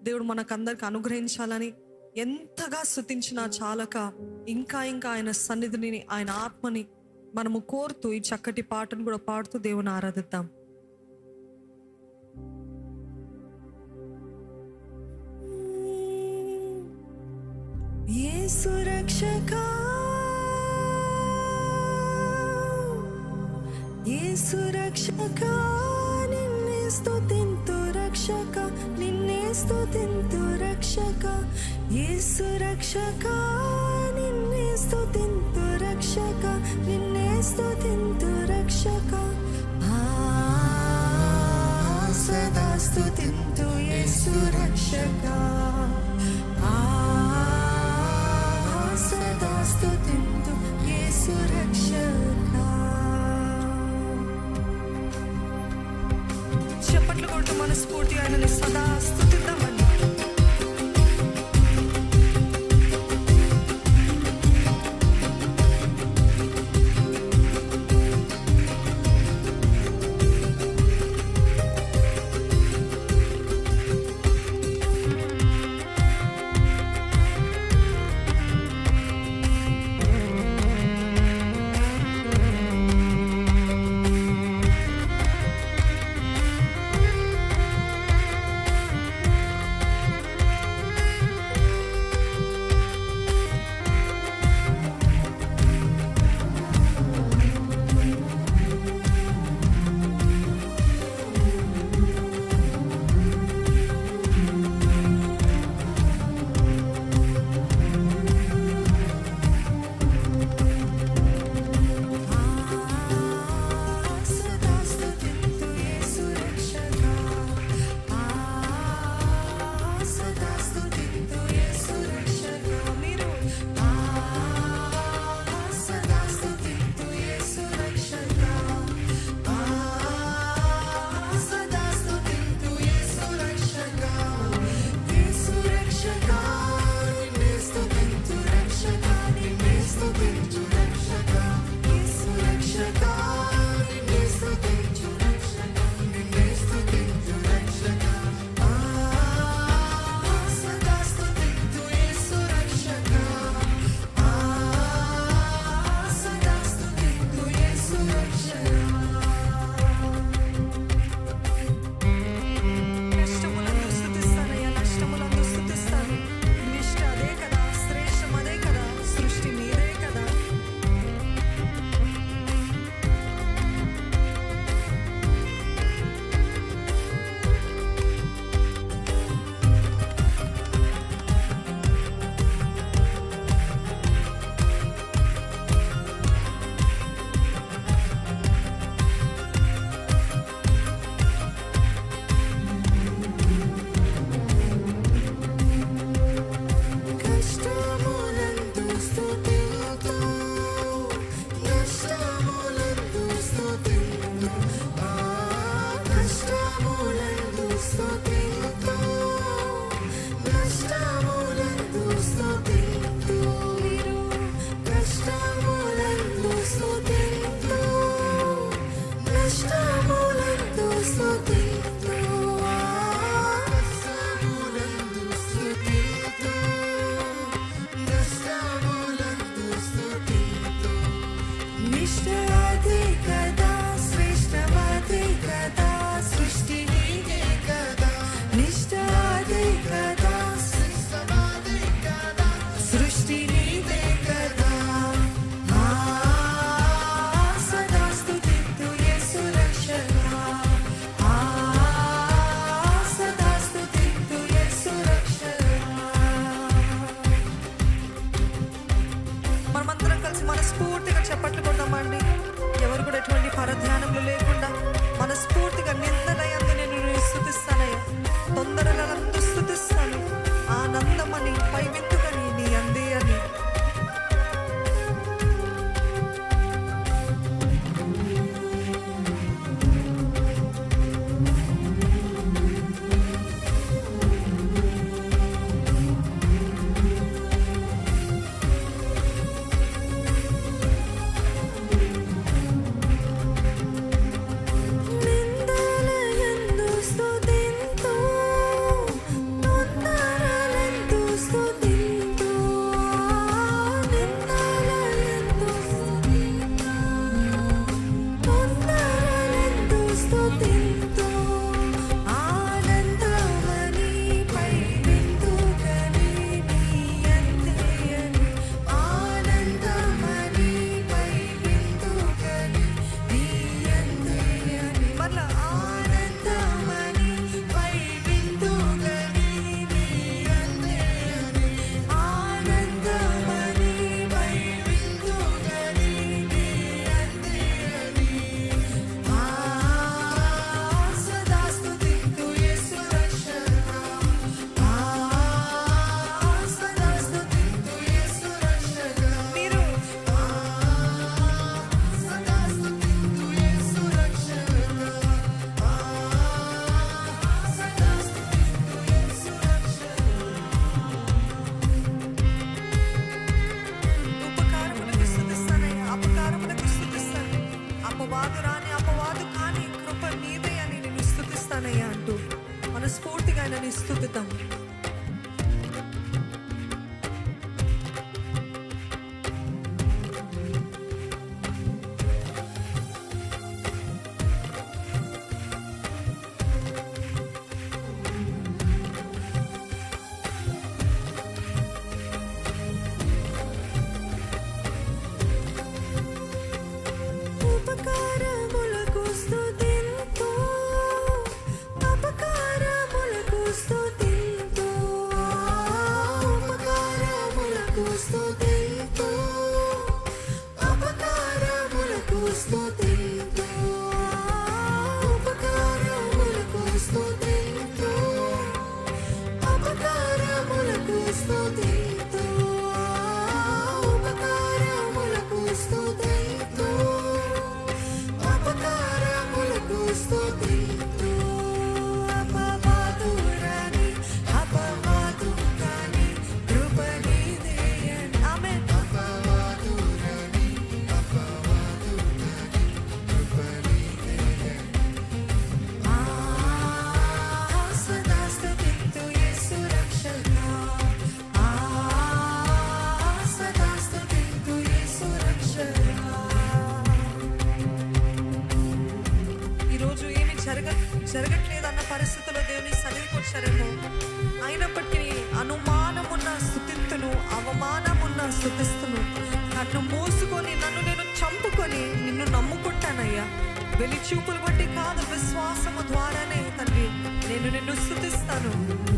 దేవుడు మనకందరికి అనుగ్రహించాలని ఎంతగా స్థుతించినా చాలక ఇంకా ఇంకా ఆయన సన్నిధిని ఆయన ఆత్మని మనము కోరుతూ ఈ చక్కటి పాటను కూడా పాడుతూ దేవుని ఆరాధిద్దాం యేసు రక్షకా యేసు రక్షకా నిన్నే స్తుతింతు రక్షక నిన్నే స్తుతింతు రక్షక యేసు రక్షకా నిన్నే స్తుతింతు రక్షక నిన్నే స్తుతింతు రక్షక ఆ, సదా స్తుతింతు యేసు రక్షక ఆ, సదా స్తుతింతు యేసు రక్షక చప్పట్లు కొడుతూ మనస్ఫూర్తి ఆయనని సదా స్థుతిద్దామండి ఆ దేవాన్ని స్థుతిద్దాం ఉపకారములకు స్తుతింతు అపకారములకు స్తుతింతు ఉపకారములకు స్తుతింతు అపకారములకు స్తుతింతు ఉపకారములకు స్తుతింతు అపకారములకు స్తుతింతు ఉపకారములకు స్తుతింతు అపకారములకు స్తుతింతు అపవాదురని అపవాదుకని కృపనిదేయన్ ఆమేన్ అపవాదురని అపవాదుకని కృపనిదేయన్ ఆ సదా స్తుతింతు యేసు రక్షక ఆ సదా స్తుతింతు యేసు రక్షక ఈరోజు ఏమి జరగ జరగట్లేదు అన్న పరిస్థితుల్లో దేవుని సన్నిధికి వచ్చారేమో అయినప్పటికీ అనుమానమున్న స్థుతిత్తును అవమానమున్న స్థుతిస్తును నన్ను మూసుకొని నన్ను నేను చంపుకొని నిన్ను నమ్ముకుంటానయ్యా వెలి చూపులు బట్టి కాదు విశ్వాసము ద్వారానే తండ్రి నేను నిన్ను స్థుతిస్తాను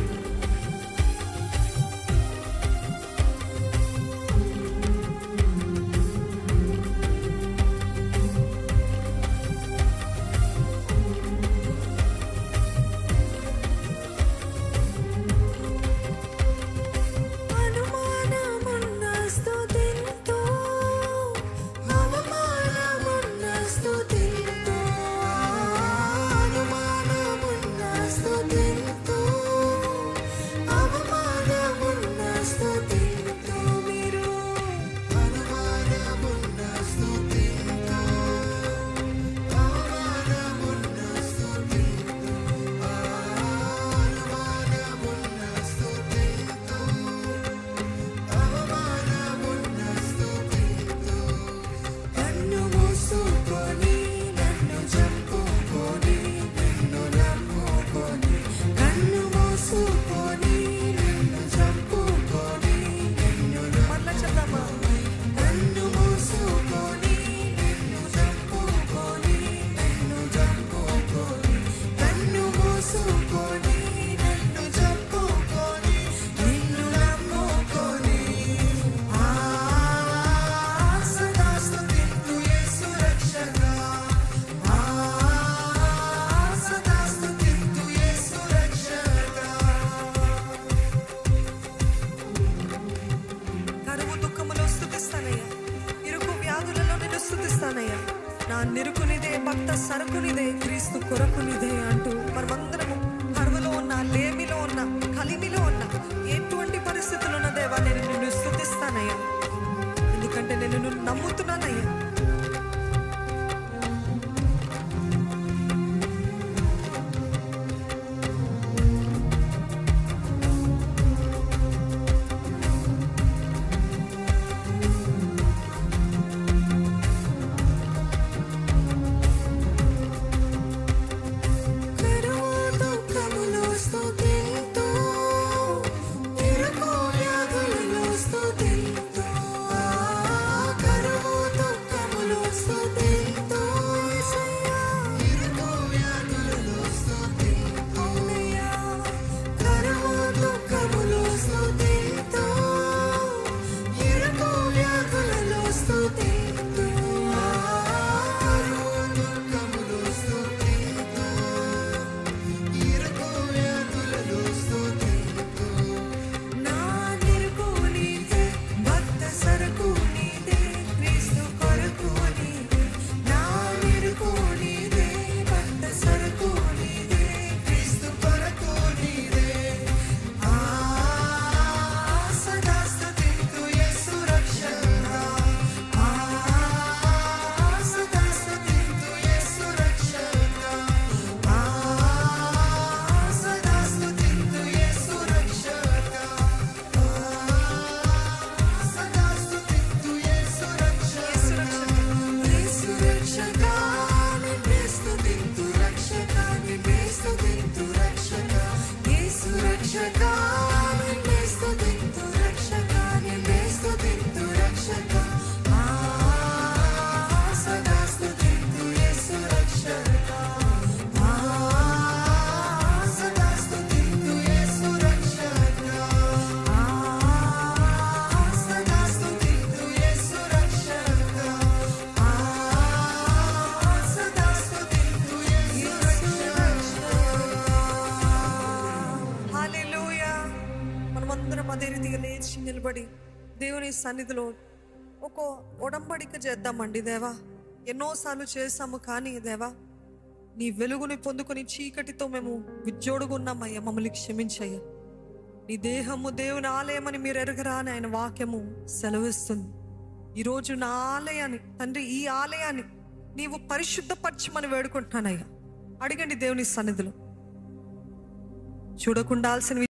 అనుమానమున్న స్తుతింతు అవమానమున్న స్తుతింతు అనుమానమున్న స్తుతింతు అవమానమున్న స్తుతింతు మీరు అనుమానమున్న స్తుతింతు అవమానమున్న స్తుతింతు అనుమానమున్న స్తుతింతు నన్ను మూసుకొని నన్ను చంపుకొని నిన్ను నమ్ముకొని నన్ను మూసుకొని నన్ను చంపుకొని నిన్ను మళ్ళా చెప్దామా నన్ను మూసుకొని నిన్ను చంపుకొని నన్ను చంపుకొని నన్ను మూసుకొని నన్ను చంపుకొని నిన్ను నమ్ముకొని ఆ సదా స్తుతింతు యేసు రక్షక ఆ సదా స్తుతింతు యేసు రక్షక కరువు దుఃఖములో స్థుతిస్తానయ్యా ఇరుకు వ్యాధులలో నేను స్థుతిస్తానయ్యా నా నిరుకునిదే భక్త సరుకునిదే క్రీస్తు కొరకునిదే అంటూ మనమందరము కరువులో ఉన్న లేమిలో ఉన్న కలిమిలో ఉన్న ఎటువంటి పరిస్థితులు ఉన్న దేవా నేను నిన్ను స్థుతిస్తానయ్యా ఎందుకంటే నేను నిన్ను నమ్ముతున్నానయ్యా కరువు దుఃఖములో స్తుతింతు ఇరుకు వ్యాధులలో స్తుతింతు కరువు దుఃఖములో రక్షక నిన్నే స్తుతింతు రక్షక నిన్నే స్తుతింతు రక్షక ఆ సదా స్తుతింతు యేసు రక్షక ఆ సదా స్తుతింతు యేసు రక్షక ఆ సదా స్తుతింతు యేసు రక్షక ఆ సదా స్తుతింతు యేసు హల్లెలూయా మనమందరం అదే రీతిగా లేచి నిలబడి దేవుని సన్నిధిలో ఒక ఒడంబడిక చేద్దామండి దేవా ఎన్నోసార్లు చేశాము కానీ దేవా నీ వెలుగుని పొందుకొని చీకటితో మేము విజ్జోడుగున్నామయ్యా మమ్మల్ని క్షమించయ్యా నీ దేహము దేవుని ఆలయమని మీరు ఎరగరా అని ఆయన వాక్యము సెలవిస్తుంది ఈరోజు నా ఆలయాన్ని తండ్రి ఈ ఆలయాన్ని నీవు పరిశుద్ధపరచమని వేడుకుంటున్నానయ్యా అడగండి దేవుని సన్నిధిలో చూడకుండాల్సిన